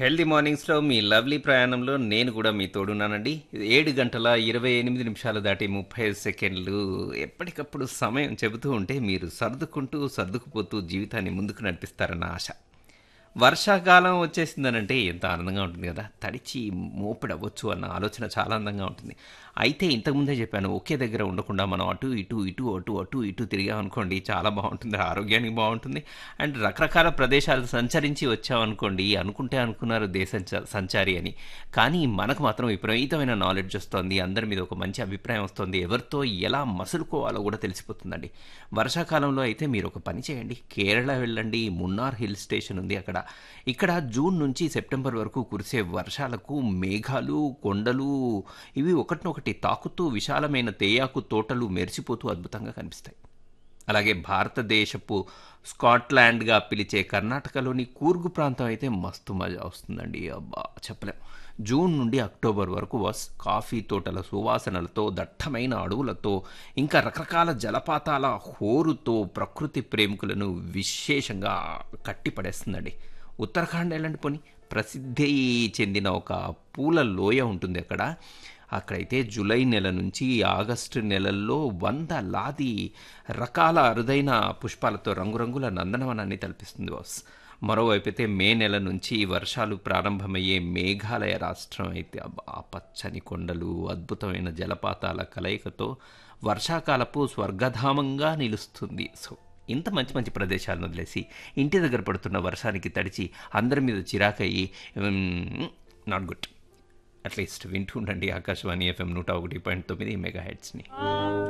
healthy మార్నింగ్స్లో మీ lovely ప్రయాణంలో నేను కూడా మీ తోడున్నానండి ఏడు గంటల ఇరవై ఎనిమిది నిమిషాలు దాటి ముప్పై సెకండ్లు ఎప్పటికప్పుడు సమయం చెబుతూ ఉంటే మీరు సర్దుకుంటూ సర్దుకుపోతూ జీవితాన్ని ముందుకు నడిపిస్తారన్న ఆశ వర్షాకాలం వచ్చేసిందనంటే ఎంత ఆనందంగా ఉంటుంది కదా తడిచి మోపిడవ్వచ్చు అన్న ఆలోచన చాలా అందంగా ఉంటుంది అయితే ఇంతకుముందే చెప్పాను ఒకే దగ్గర ఉండకుండా మనం అటు ఇటు ఇటు అటు అటు ఇటు తిరిగామనుకోండి చాలా బాగుంటుంది ఆరోగ్యానికి బాగుంటుంది అండ్ రకరకాల ప్రదేశాలు సంచరించి వచ్చామనుకోండి అనుకుంటే అనుకున్నారు దేశ సంచారి అని కానీ మనకు మాత్రం విపరీతమైన నాలెడ్జ్ వస్తుంది అందరి మీద ఒక మంచి అభిప్రాయం వస్తుంది ఎవరితో ఎలా మసులుకోవాలో కూడా తెలిసిపోతుందండి వర్షాకాలంలో అయితే మీరు ఒక పని చేయండి కేరళ వెళ్ళండి మున్నార్ హిల్ స్టేషన్ ఉంది అక్కడ ఇక్కడ జూన్ నుంచి సెప్టెంబర్ వరకు కురిసే వర్షాలకు మేఘాలు కొండలు ఇవి ఒకటినొకటి తాకుతూ విశాలమైన తేయాకు తోటలు మెరిసిపోతూ అద్భుతంగా కనిపిస్తాయి అలాగే భారతదేశపు స్కాట్లాండ్గా పిలిచే కర్ణాటకలోని కూర్గు ప్రాంతం అయితే మస్తు మజా వస్తుందండి అబ్బా చెప్పలేం జూన్ నుండి అక్టోబర్ వరకు వస్ కాఫీ తోటల సువాసనలతో దట్టమైన అడవులతో ఇంకా రకరకాల జలపాతాల హోరుతో ప్రకృతి ప్రేమికులను విశేషంగా కట్టిపడేస్తుందండి ఉత్తరాఖండ్ వెళ్ళండి పోని ప్రసిద్ధి చెందిన ఒక పూల లోయ ఉంటుంది అక్కడ అక్కడైతే జూలై నెల నుంచి ఆగస్టు నెలల్లో వంద లాది రకాల అరుదైన పుష్పాలతో రంగురంగుల నందనవనాన్ని తలపిస్తుంది బాస్ మరోవైపు అయితే మే నెల నుంచి వర్షాలు ప్రారంభమయ్యే మేఘాలయ రాష్ట్రం అయితే ఆ పచ్చని కొండలు అద్భుతమైన జలపాతాల కలయికతో వర్షాకాలపు స్వర్గధామంగా నిలుస్తుంది సో ఇంత మంచి మంచి ప్రదేశాలను వదిలేసి ఇంటి దగ్గర పడుతున్న వర్షానికి తడిచి అందరి మీద చిరాకయ్యి నాట్ గుడ్ అట్లీస్ట్ వింటూ ఉండండి ఆకాశవాణి ఎఫ్ఎం నూట ఒకటి పాయింట్ తొమ్మిది మెగా హెడ్స్ని